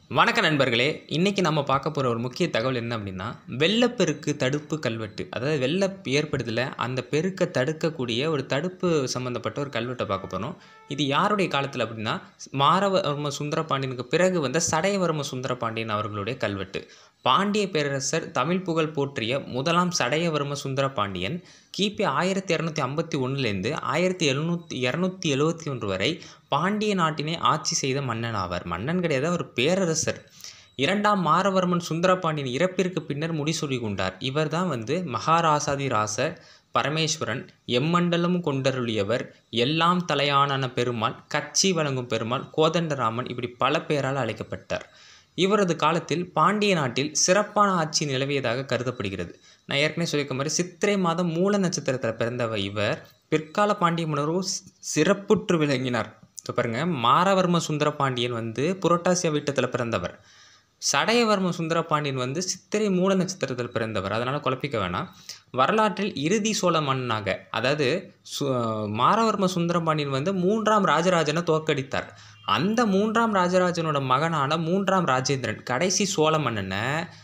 வணக்க நண்பர்களே இன்றைக்கி நம்ம பார்க்க போகிற ஒரு முக்கிய தகவல் என்ன அப்படின்னா வெள்ளப்பெருக்கு தடுப்பு கல்வெட்டு அதாவது வெள்ள ஏற்படுதல அந்த பெருக்கை தடுக்கக்கூடிய ஒரு தடுப்பு சம்மந்தப்பட்ட ஒரு கல்வெட்டை பார்க்க போகிறோம் இது யாருடைய காலத்தில் அப்படின்னா மாரவர்ம சுந்தரபாண்டியனுக்கு பிறகு வந்த சடையவர்ம சுந்தரபாண்டியன் அவர்களுடைய கல்வெட்டு பாண்டிய பேரரசர் தமிழ் புகழ் போற்றிய முதலாம் சடையவர்ம சுந்தரபாண்டியன் கிபி ஆயிரத்தி இரநூத்தி ஐம்பத்தி ஒன்றுலேருந்து ஆயிரத்தி எழுநூற்றி இரநூத்தி எழுவத்தி ஒன்று வரை பாண்டிய நாட்டினை ஆட்சி செய்த மன்னன் ஆவார் மன்னன் கிடையாது அவர் பேரரசர் இரண்டாம் மாரவர்மன் சுந்தரபாண்டியன் இறப்பிற்கு பின்னர் முடிசூடி கொண்டார் இவர் தான் வந்து மகாராசாதி ராச பரமேஸ்வரன் எம்மண்டலம் கொண்டருளியவர் எல்லாம் தலையானான பெருமாள் கட்சி வழங்கும் பெருமாள் கோதண்டராமன் இப்படி பல பேரால் அழைக்கப்பட்டார் இவரது காலத்தில் பாண்டிய நாட்டில் சிறப்பான ஆட்சி நிலவியதாக கருதப்படுகிறது நான் ஏற்கனவே சொல்லியிருக்க மாதிரி சித்திரை மாதம் மூல நட்சத்திரத்தில் பிறந்தவர் இவர் பிற்கால பாண்டிய மன்னரும் சி- சிறப்புற்று விளங்கினார் இப்போ பாருங்க மாரவர்ம சுந்தர பாண்டியன் வந்து புரட்டாசியா வீட்டத்தில் பிறந்தவர் சடையவர்ம சுந்தர பாண்டியன் வந்து சித்திரை மூல நட்சத்திரத்தில் பிறந்தவர் அதனால் குழப்பிக்க வேணாம் வரலாற்றில் இறுதி சோழ மன்னனாக அதாவது சு மாரவர்ம சுந்தர பாண்டியன் வந்து மூன்றாம் ராஜராஜனை தோற்கடித்தார் அந்த மூன்றாம் ராஜராஜனோட மகனான மூன்றாம் ராஜேந்திரன் கடைசி சோழ மன்னனை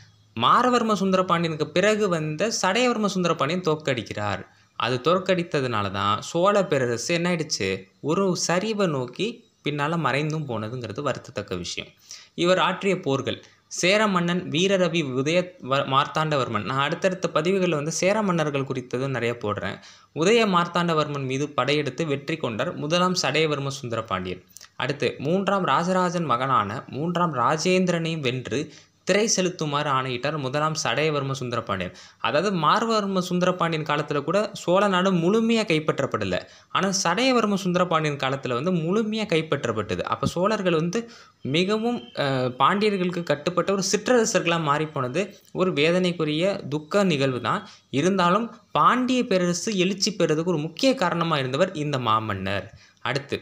மாரவர்ம சுந்தர பாண்டியனுக்கு பிறகு வந்த சடையவர்ம சுந்தர பாண்டியன் தோற்கடிக்கிறார் அது தோற்கடித்ததுனால தான் சோழ பேரரசு என்ன ஆயிடுச்சு ஒரு சரிவை நோக்கி பின்னால் மறைந்தும் போனதுங்கிறது வருத்தத்தக்க விஷயம் இவர் ஆற்றிய போர்கள் சேர மன்னன் வீரரவி உதய வ மார்த்தாண்டவர்மன் நான் அடுத்தடுத்த பதிவுகளில் வந்து சேர மன்னர்கள் குறித்ததும் நிறைய போடுறேன் உதய மார்த்தாண்டவர்மன் மீது படையெடுத்து வெற்றி கொண்டார் முதலாம் சடையவர்ம சுந்தர பாண்டியன் அடுத்து மூன்றாம் ராஜராஜன் மகனான மூன்றாம் ராஜேந்திரனையும் வென்று திரை செலுத்துமாறு ஆணையிட்டார் முதலாம் சடையவர்ம சுந்தரபாண்டியன் அதாவது மார்வர்ம சுந்தரபாண்டியன் காலத்தில் கூட சோழ நாடு முழுமையாக கைப்பற்றப்படலை ஆனால் சடையவர்ம சுந்தரபாண்டியன் காலத்தில் வந்து முழுமையாக கைப்பற்றப்பட்டது அப்போ சோழர்கள் வந்து மிகவும் அஹ், பாண்டியர்களுக்கு கட்டுப்பட்ட ஒரு சிற்றரசர்களாக மாறிப்போனது ஒரு வேதனைக்குரிய துக்க நிகழ்வு தான் இருந்தாலும் பாண்டிய பேரரசு எழுச்சி பெறுறதுக்கு ஒரு முக்கிய காரணமாக இருந்தவர் இந்த மாமன்னர் அடுத்து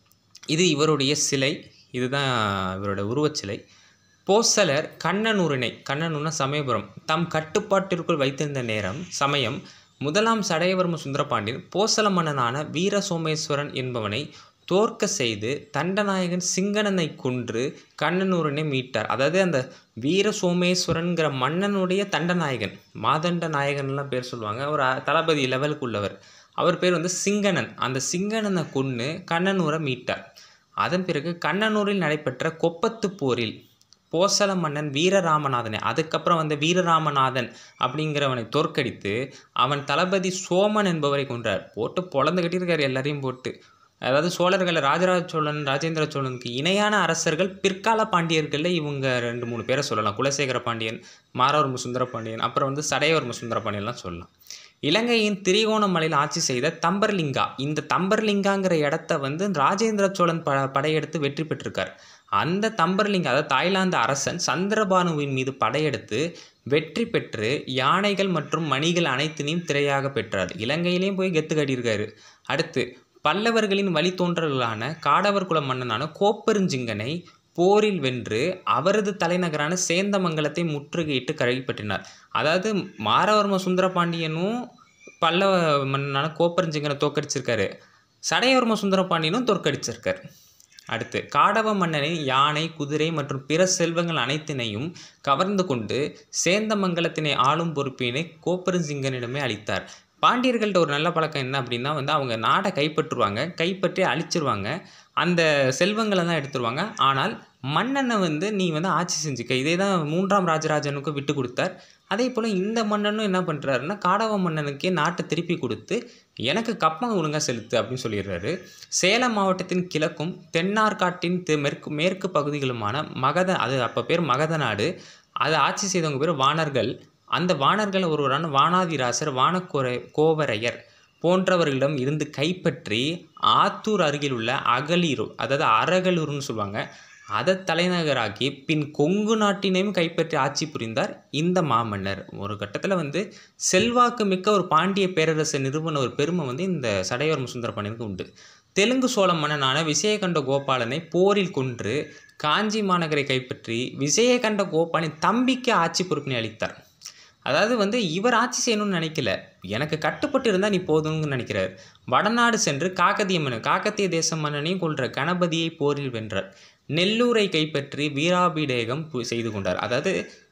இது இவருடைய சிலை இதுதான் இவரோட உருவச்சிலை போசலர் கண்ணனூரினை கண்ணனூர்னா சமயபுரம் தம் கட்டுப்பாட்டிற்குள் வைத்திருந்த நேரம் சமயம் முதலாம் சடையவர்ம சுந்தரபாண்டியன் போசல மன்னனான வீர சோமேஸ்வரன் என்பவனை தோற்க செய்து தண்டநாயகன் சிங்கனனை கொன்று கண்ணனூரனை மீட்டார் அதாவது அந்த வீர சோமேஸ்வரன்கிற மன்னனுடைய தண்டநாயகன் மாதண்ட நாயகன்லாம் பேர் சொல்லுவாங்க ஒரு அ- தளபதி லெவலுக்கு உள்ளவர் அவர் பேர் வந்து சிங்கனன் அந்த சிங்கனனை கொன்று கண்ணனூரை மீட்டார் அதன் பிறகு கண்ணனூரில் நடைபெற்ற கொப்பத்து போரில் போசல மன்னன் வீரராமநாதனை அதுக்கப்புறம் வந்த வீரராமநாதன் அப்படிங்கிறவனை தோற்கடித்து அவன் தளபதி சோமன் என்பவரை கொன்றார் போட்டு பொழந்து கட்டியிருக்காரு எல்லாரையும் போட்டு அதாவது சோழர்களை ராஜராஜ சோழன் ராஜேந்திர சோழனுக்கு இணையான அரசர்கள் பிற்கால பாண்டியர்களில் இவங்க ரெண்டு மூணு பேரை சொல்லலாம் குலசேகர பாண்டியன் மாரவர்ம சுந்தர பாண்டியன் அப்புறம் வந்து சடையவர்ம சுந்தர பாண்டியன்லாம் சொல்லலாம் இலங்கையின் திரிகோணமலையில் ஆட்சி செய்த தம்பர்லிங்கா இந்த தம்பர்லிங்காங்கிற இடத்த வந்து ராஜேந்திர சோழன் ப படையெடுத்து வெற்றி பெற்றிருக்கார் அந்த தம்பர்லிங்கா அதாவது தாய்லாந்து அரசன் சந்திரபானுவின் மீது படையெடுத்து வெற்றி பெற்று யானைகள் மற்றும் மணிகள் அனைத்தினையும் திரையாக பெற்றார் இலங்கையிலையும் போய் கெத்து காட்டியிருக்காரு அடுத்து பல்லவர்களின் வழித்தோன்றல்களான காடவர் குல மன்னனான கோப்பெருஞ்சிங்கனை போரில் வென்று அவரது தலைநகரான சேந்தமங்கலத்தை முற்றுகையிட்டு கைப்பற்றினார் அதாவது மாரவர்ம சுந்தரபாண்டியனும் பல்லவ மன்னனான கோப்பெருஞ்சிங்கனை தோற்கடிச்சிருக்காரு சடையவர்ம சுந்தரபாண்டியனும் தோற்கடிச்சிருக்கார் அடுத்து காடவ மன்னனின் யானை குதிரை மற்றும் பிற செல்வங்கள் அனைத்தினையும் கவர்ந்து கொண்டு சேந்தமங்கலத்தினை ஆளும் பொறுப்பினை கோப்பெருஞ்சிங்கனிடமே அளித்தார் பாண்டியர்கள்ட்ட ஒரு நல்ல பழக்கம் என்ன அப்படின்னா வந்து அவங்க நாடை கைப்பற்றுவாங்க கைப்பற்றி அழிச்சிருவாங்க அந்த செல்வங்களை தான் எடுத்துருவாங்க ஆனால் மன்னனை வந்து நீ வந்து ஆட்சி செஞ்சுக்க இதே தான் மூன்றாம் ராஜராஜனுக்கு விட்டு கொடுத்தார் அதே போல் இந்த மன்னனும் என்ன பண்ணுறாருன்னா காடவ மன்னனுக்கே நாட்டை திருப்பி கொடுத்து எனக்கு கப்பம் ஒழுங்காக செலுத்து அப்படின்னு சொல்லிடுறாரு சேலம் மாவட்டத்தின் கிழக்கும் தென்னார்காட்டின் தெ- மேற்கு மேற்கு பகுதிகளுமான மகத அது அப்போ பேர் மகத நாடு அதை ஆட்சி செய்தவங்க பேர் வாணர்கள் அந்த வாணர்கள் ஒருவரான வானாதிராசர் வானக்கோரை கோவரையர் போன்றவர்களிடம் இருந்து கைப்பற்றி ஆத்தூர் அருகில் உள்ள அகலீரு அதாவது அரகலூர்னு சொல்லுவாங்க அதை தலைநகராக்கி பின் கொங்கு நாட்டினையும் கைப்பற்றி ஆட்சி புரிந்தார் இந்த மாமன்னர் ஒரு கட்டத்தில் வந்து செல்வாக்கு மிக்க ஒரு பாண்டிய பேரரசை நிறுவன ஒரு பெருமை வந்து இந்த சடையவர்ம சுந்தரபாண்டியனுக்கு உண்டு தெலுங்கு சோழ மன்னனான விஜயகண்ட கோபாலனை போரில் கொன்று காஞ்சி மாநகரை கைப்பற்றி விஜயகண்ட கோபாலின் தம்பிக்கு ஆட்சி பொறுப்பினை அளித்தார் அதாவது வந்து இவர் ஆட்சி செய்யணும்னு நினைக்கல எனக்கு கட்டுப்பட்டு இருந்தால் நீ போதும்னு நினைக்கிறார் வடநாடு சென்று காக்கதிய மன்னன் காக்கத்திய தேச மன்னனையும் கொன்ற கணபதியை போரில் வென்றார் நெல்லூரை கைப்பற்றி வீராபிடேகம் பு- செய்து கொண்டார் அதாவது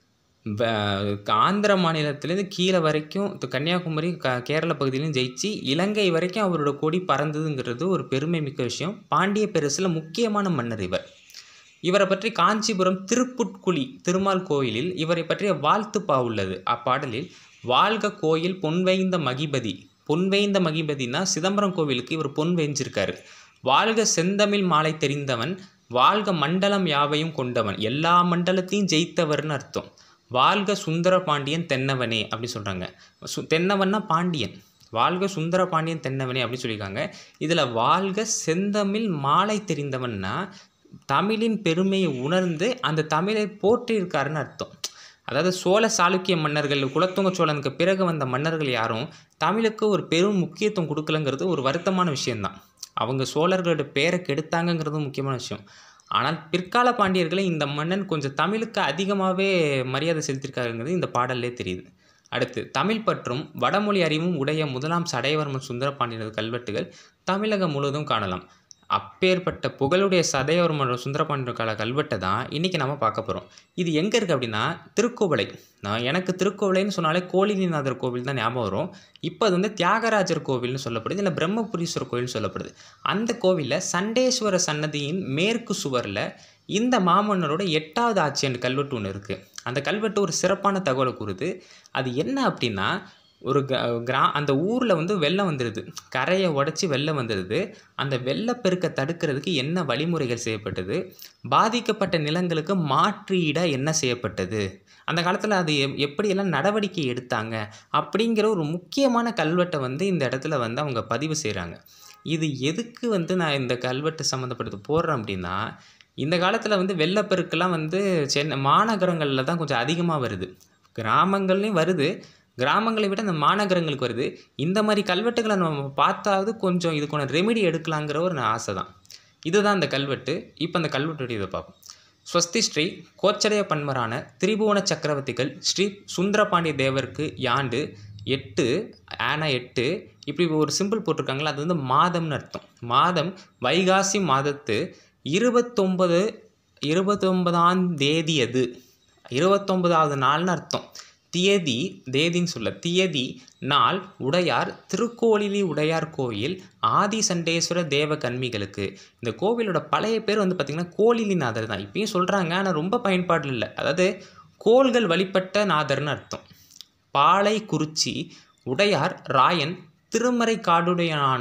வ- ஆந்திர மாநிலத்திலேருந்து கீழே வரைக்கும் து- கன்னியாகுமரி க கேரள பகுதியிலும் ஜெயிச்சு இலங்கை வரைக்கும் அவரோட கொடி பறந்ததுங்கிறது ஒரு பெருமை மிக்க விஷயம் பாண்டிய பேரரசில் முக்கியமான மன்னர் இவர் இவரை பற்றி காஞ்சிபுரம் திருப்புட்குழி திருமால் கோயிலில் இவரை பற்றிய வாழ்த்துப்பா உள்ளது அப்பாடலில் வாழ்க கோயில் பொன்வைந்த மகிபதி பொன்வைந்த மகிபதினா சிதம்பரம் கோவிலுக்கு இவர் பொன் வேஞ்சிருக்காரு வாழ்க செந்தமிழ் மாலை தெரிந்தவன் வாழ்க மண்டலம் யாவையும் கொண்டவன் எல்லா மண்டலத்தையும் ஜெயித்தவர்னு அர்த்தம் வாழ்க சுந்தர பாண்டியன் தென்னவனே அப்படி சொல்கிறாங்க சு தென்னவன்னா பாண்டியன் வாழ்க சுந்தர பாண்டியன் தென்னவனே அப்படி சொல்லியிருக்காங்க இதில் வாழ்க செந்தமிழ் மாலை தெரிந்தவன்னா தமிழின் பெருமையை உணர்ந்து அந்த தமிழை போற்றியிருக்காருன்னு அர்த்தம் அதாவது சோழ சாளுக்கிய மன்னர்கள் குலத்துங்க சோழனுக்கு பிறகு வந்த மன்னர்கள் யாரும் தமிழுக்கு ஒரு பெரும் முக்கியத்துவம் கொடுக்கலங்கிறது ஒரு வருத்தமான விஷயம்தான் அவங்க சோழர்களோட பேரை கெடுத்தாங்கங்கிறதும் முக்கியமான விஷயம் ஆனால் பிற்கால பாண்டியர்களை இந்த மன்னன் கொஞ்சம் தமிழுக்கு அதிகமாகவே மரியாதை செலுத்தியிருக்காருங்கிறது இந்த பாடல்லே தெரியுது அடுத்து தமிழ் பற்றும் வடமொழி அறிவும் உடைய முதலாம் சடையவர்மன் சுந்தரபாண்டியனது கல்வெட்டுகள் தமிழகம் முழுவதும் காணலாம் அப்பேற்பட்ட புகழுடைய சதையவர்மன் சுந்தரபாண்டியன் கால கல்வெட்டை தான் இன்றைக்கி நம்ம பார்க்க போகிறோம் இது எங்கே இருக்குது அப்படின்னா திருக்கோவளை நான் எனக்கு திருக்கோவளைன்னு சொன்னாலே கோழிநாதர் கோவில் தான் ஞாபகம் வரும் இப்போ அது வந்து தியாகராஜர் கோவில்னு சொல்லப்படுது இல்லை பிரம்மபுரீஸ்வரர் கோவில்னு சொல்லப்படுது அந்த கோவிலில் சண்டேஸ்வர சன்னதியின் மேற்கு சுவரில் இந்த மாமன்னரோட எட்டாவது ஆட்சியன் கல்வெட்டு ஒன்று இருக்குது அந்த கல்வெட்டு ஒரு சிறப்பான தகவலை கூறுது அது என்ன அப்படின்னா ஒரு க கிரா அந்த ஊரில் வந்து வெள்ளம் வந்துடுது கரையை உடச்சி வெள்ளம் வந்துடுது அந்த வெள்ளப்பெருக்கை தடுக்கிறதுக்கு என்ன வழிமுறைகள் செய்யப்பட்டது பாதிக்கப்பட்ட நிலங்களுக்கு மாற்றீடா என்ன செய்யப்பட்டது அந்த காலத்தில் அது எப் எப்படியெல்லாம் நடவடிக்கை எடுத்தாங்க அப்படிங்கிற ஒரு முக்கியமான கல்வெட்டை வந்து இந்த இடத்துல வந்து அவங்க பதிவு செய்கிறாங்க இது எதுக்கு வந்து நான் இந்த கல்வெட்டு சம்மந்தப்பட்டது போடுறேன் அப்படின்னா இந்த காலத்தில் வந்து வெள்ளப்பெருக்கெல்லாம் வந்து சென்னை மாநகரங்களில் தான் கொஞ்சம் அதிகமாக வருது கிராமங்கள்லையும் வருது கிராமங்களை விட இந்த மாநகரங்களுக்கு வருது இந்த மாதிரி கல்வெட்டுகளை நம்ம பார்த்தாவது கொஞ்சம் இதுக்கான ரெமெடி எடுக்கலாங்கிற ஒரு ஆசை தான் இதுதான் இந்த கல்வெட்டு இப்போ அந்த கல்வெட்டுடைய இதை பார்ப்போம் ஸ்வஸ்தி ஸ்ரீ கோச்சடைய பன்மரான திரிபுவன சக்கரவர்த்திகள் ஸ்ரீ சுந்தரபாண்டிய தேவருக்கு யாண்டு எட்டு ஆனா எட்டு இப்படி ஒரு சிம்பிள் போட்டிருக்காங்களா அது வந்து மாதம்னு அர்த்தம் மாதம் வைகாசி மாதத்து இருபத்தொம்பது இருபத்தொன்பதாம் தேதி அது இருபத்தொன்பதாவது நாள்னு அர்த்தம் தியதி தேதின்னு சொல்ல தியதி நாள் உடையார் திருக்கோளிலி உடையார் கோயில் ஆதிசண்டேஸ்வர தேவ கன்மிகளுக்கு இந்த கோவிலோட பழைய பேர் வந்து பார்த்திங்கன்னா கோளிலிநாதர் தான் இப்பயும் சொல்கிறாங்க ஆனால் ரொம்ப பயன்பாடு இல்லை அதாவது கோள்கள் வழிபட்ட நாதர்னு அர்த்தம் பாலை குறிச்சி உடையார் ராயன் திருமறை காடுடையனான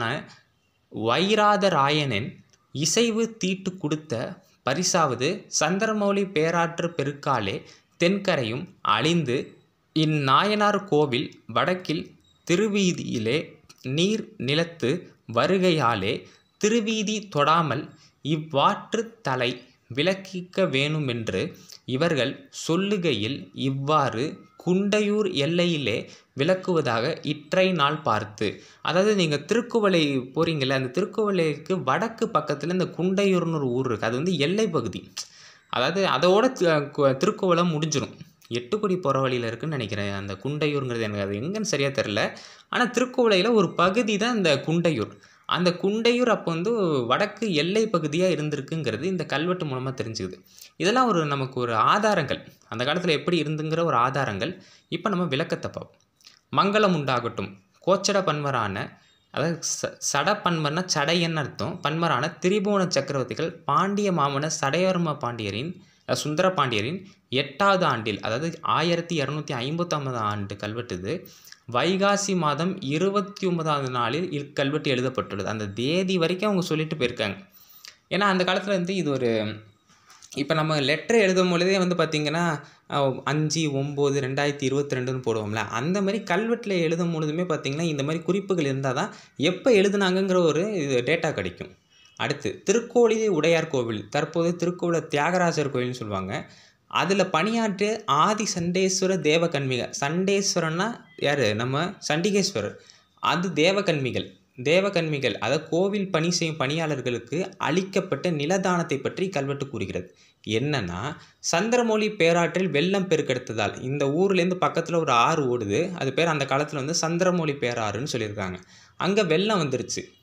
வைராத ராயனின் இசைவு தீட்டு கொடுத்த பரிசாவது சந்திரமௌலி பேராற்று பெருக்காலே தென்கரையும் அழிந்து இந்நாயனார் கோவில் வடக்கில் திருவீதியிலே நீர் நிலத்து வருகையாலே திருவீதி தொடாமல் இவ்வாற்று தலை விலக்கிக்க வேணுமென்று இவர்கள் சொல்லுகையில் இவ்வாறு குண்டையூர் எல்லையிலே விளக்குவதாக இற்றை நாள் பார்த்து அதாவது நீங்கள் திருக்குவளை போகிறீங்களே அந்த திருக்குவளைக்கு வடக்கு பக்கத்தில் இந்த குண்டையூர்னு ஒரு ஊர் இருக்குது அது வந்து எல்லை பகுதி அதாவது அதோட தி- கு- திருக்குவளை முடிஞ்சிடும் எட்டுக்குடி போகிற வழியில் இருக்குன்னு நினைக்கிறேன் அந்த குண்டையூருங்கிறது எனக்கு அது எங்கன்னு சரியாக தெரில ஆனால் திருக்குவளையில் ஒரு பகுதி தான் இந்த குண்டையூர் அந்த குண்டையூர் அப்போ வந்து வடக்கு எல்லை பகுதியாக இருந்திருக்குங்கிறது இந்த கல்வெட்டு மூலமாக தெரிஞ்சுக்குது இதெல்லாம் ஒரு நமக்கு ஒரு ஆதாரங்கள் அந்த காலத்தில் எப்படி இருந்துங்கிற ஒரு ஆதாரங்கள் இப்போ நம்ம விளக்கத்தை பார்ப்போம் மங்களம் உண்டாகட்டும் கோச்சட பன்மரான அதாவது ச சட பன்மர்னா சடையன்னு அர்த்தம் பன்மரான திரிபுவன சக்கரவர்த்திகள் பாண்டிய மாமன சடையவர்ம பாண்டியரின் அஹ், சுந்தர பாண்டியரின் எட்டாவது ஆண்டில் அதாவது ஆயிரத்தி இரநூத்தி ஐம்பத்தொம்பது ஆண்டு கல்வெட்டு இது வைகாசி மாதம் இருபத்தி ஒன்பதாவது நாளில் இக்கல்வெட்டு எழுதப்பட்டுள்ளது அந்த தேதி வரைக்கும் அவங்க சொல்லிட்டு போயிருக்காங்க ஏன்னா அந்த காலத்தில் வந்து இது ஒரு இப்போ நம்ம லெட்டர் எழுதும் பொழுதே வந்து பார்த்திங்கன்னா அஹ், அஞ்சு ஒம்பது ரெண்டாயிரத்தி இருபத்தி ரெண்டுன்னு போடுவோம்ல அந்த மாதிரி கல்வெட்டில் எழுதும் பொழுதுமே பார்த்திங்கன்னா இந்த மாதிரி குறிப்புகள் இருந்தால் தான் எப்போ எழுதுனாங்கங்கிற ஒரு இது டேட்டா கிடைக்கும் அடுத்து திருக்கோளி உடையார் கோவில் தற்போது திருக்கோவில தியாகராஜர் கோவில்னு சொல்லுவாங்க அதில் பணியாற்றிய ஆதி சண்டேஸ்வர தேவகன்மிக சண்டேஸ்வரன்னா யார் நம்ம சண்டிகேஸ்வரர் அது தேவகன்மிகள் தேவகன்மிகள் அதாவது கோவில் பணி செய்யும் பணியாளர்களுக்கு அளிக்கப்பட்ட நிலதானத்தை பற்றி கல்வெட்டு கூறுகிறது என்னன்னா சந்திரமௌலி பேராற்றில் வெள்ளம் பெருக்கெடுத்ததால் இந்த ஊர்லேருந்து பக்கத்தில் ஒரு ஆறு ஓடுது அது பேர் அந்த காலத்தில் வந்து சந்திரமௌலி பேராறுன்னு சொல்லியிருக்காங்க அங்கே வெள்ளம் வந்துருச்சு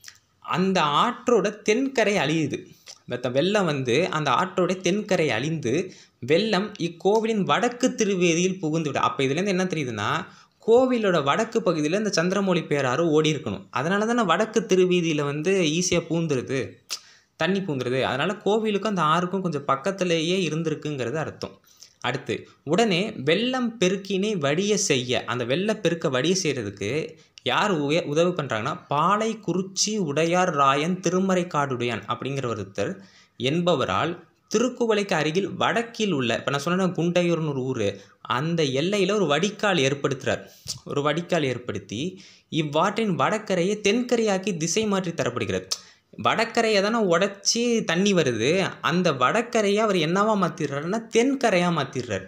அந்த ஆற்றோட தென்கரை அழியுது இந்த வெள்ளம் வந்து அந்த ஆற்றோட தென்கரை அழிந்து வெள்ளம் இக்கோவிலின் வடக்கு திருவேதியில் புகுந்து விட அப்போ இதுலேருந்து என்ன தெரியுதுன்னா கோவிலோட வடக்கு பகுதியில் இந்த சந்திரமௌழி பேராறு ஓடி இருக்கணும் அதனால தானே வடக்கு திருவீதியில் வந்து ஈஸியாக பூந்துருது தண்ணி பூந்துருது அதனால் கோவிலுக்கும் அந்த ஆறுக்கும் கொஞ்சம் பக்கத்துலேயே இருந்திருக்குங்கிறது அர்த்தம் அடுத்து உடனே வெள்ளம் பெருக்கினை வடிய செய்ய அந்த வெள்ளப்பெருக்க வடிய செய்கிறதுக்கு யார் உய உதவி பண்ணுறாங்கன்னா பாலை குறிச்சி உடையார் ராயன் திருமறை காடுடையான் அப்படிங்கிற ஒருத்தர் என்பவரால் திருக்குவளைக்கு அருகில் வடக்கில் உள்ள இப்போ நான் சொன்ன குண்டையூர்னு ஒரு ஊர் அந்த எல்லையில் ஒரு வடிகால் ஏற்படுத்துகிறார் ஒரு வடிகால் ஏற்படுத்தி இவ்வாற்றின் வடக்கரையை தென்கரையாக்கி திசை மாற்றி தரப்படுகிறது வடக்கரையை தானே உடச்சி தண்ணி வருது அந்த வடக்கரையை அவர் என்னவா மாற்றிடுறாருன்னா தென்கரையாக மாற்றிடுறார்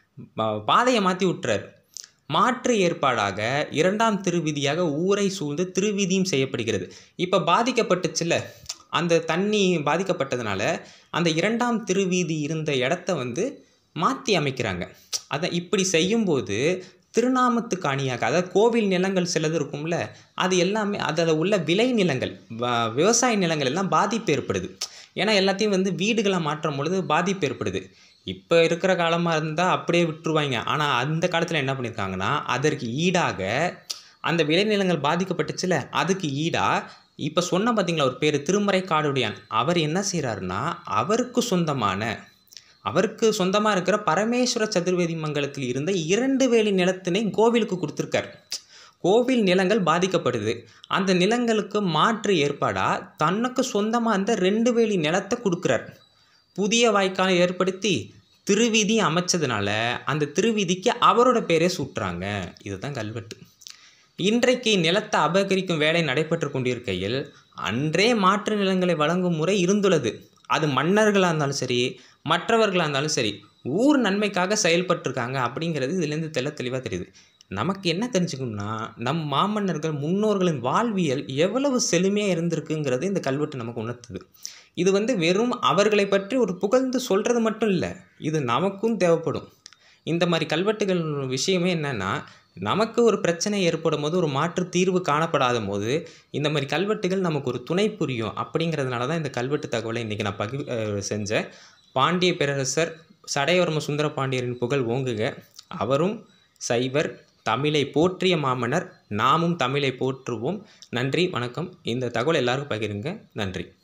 பாதையை மாற்றி விட்டுறார் மாற்று ஏற்பாடாக இரண்டாம் திருவிதியாக ஊரை சூழ்ந்து திருவிதியும் செய்யப்படுகிறது இப்போ பாதிக்கப்பட்டுச்சுல்ல அந்த தண்ணி பாதிக்கப்பட்டதுனால அந்த இரண்டாம் திருவீதி இருந்த இடத்த வந்து மாற்றி அமைக்கிறாங்க அதை இப்படி செய்யும்போது திருநாமத்துக்கு அணியாக அதாவது கோவில் நிலங்கள் சிலது இருக்கும்ல அது எல்லாமே அதில் உள்ள விளை நிலங்கள் வ- விவசாய நிலங்கள் எல்லாம் பாதிப்பு ஏற்படுது ஏன்னா எல்லாத்தையும் வந்து வீடுகளாக மாற்றும் பொழுது பாதிப்பு ஏற்படுது இப்போ இருக்கிற காலமாக இருந்தால் அப்படியே விட்டுருவாங்க ஆனால் அந்த காலத்தில் என்ன பண்ணியிருக்காங்கன்னா அதற்கு ஈடாக அந்த விளைநிலங்கள் பாதிக்கப்பட்டுச்சுல அதுக்கு ஈடாக இப்போ சொன்ன பார்த்தீங்களா ஒரு பேர் திருமறை காடுடையான் அவர் என்ன செய்கிறாருன்னா அவருக்கு சொந்தமான அவருக்கு சொந்தமாக இருக்கிற பரமேஸ்வர சதுர்வேதி மங்கலத்தில் இருந்த இரண்டு வேலி நிலத்தினை கோவிலுக்கு கொடுத்துருக்கார் கோவில் நிலங்கள் பாதிக்கப்படுது அந்த நிலங்களுக்கு மாற்று ஏற்பாடாக தனக்கு சொந்தமாக இருந்த ரெண்டு வேலி நிலத்தை கொடுக்குறார் புதிய வாய்க்காலை ஏற்படுத்தி திருவீதி அமைச்சதுனால அந்த திருவீதிக்கு அவரோட பேரே சூட்டுறாங்க இதுதான் கல்வெட்டு இன்றைக்கு நிலத்தை அபகரிக்கும் வேலை நடைபெற்று கொண்டிருக்கையில் அன்றே மாற்று நிலங்களை வழங்கும் முறை இருந்துள்ளது அது மன்னர்களாக இருந்தாலும் சரி மற்றவர்களாக இருந்தாலும் சரி ஊர் நன்மைக்காக செயல்பட்டிருக்காங்க அப்படிங்கிறது இதுலேருந்து தெள்ள தெளிவாக தெரியுது நமக்கு என்ன தெரிஞ்சுக்கணும்னா நம் மாமன்னர்கள் முன்னோர்களின் வாழ்வியல் எவ்வளவு செழுமையாக இருந்திருக்குங்கிறது இந்த கல்வெட்டு நமக்கு உணர்த்துது இது வந்து வெறும் அவர்களை பற்றி ஒரு புகழ்ந்து சொல்கிறது மட்டும் இல்லை இது நமக்கும் தேவைப்படும் இந்த மாதிரி கல்வெட்டுகள் விஷயமே என்னென்னா நமக்கு ஒரு பிரச்சனை ஏற்படும் போது ஒரு மாற்று தீர்வு காணப்படாத போது இந்த மாதிரி கல்வெட்டுகள் நமக்கு ஒரு துணை புரியும் அப்படிங்கிறதுனால தான் இந்த கல்வெட்டு தகவலை இன்றைக்கி நான் பகிர் அஹ் செஞ்சேன் பாண்டிய பேரரசர் சடையவர்ம சுந்தர பாண்டியரின் புகழ் ஓங்குக அவரும் சைவர் தமிழை போற்றிய மாமன்னர் நாமும் தமிழை போற்றுவோம் நன்றி வணக்கம் இந்த தகவல் எல்லாருக்கும் பகிருங்க நன்றி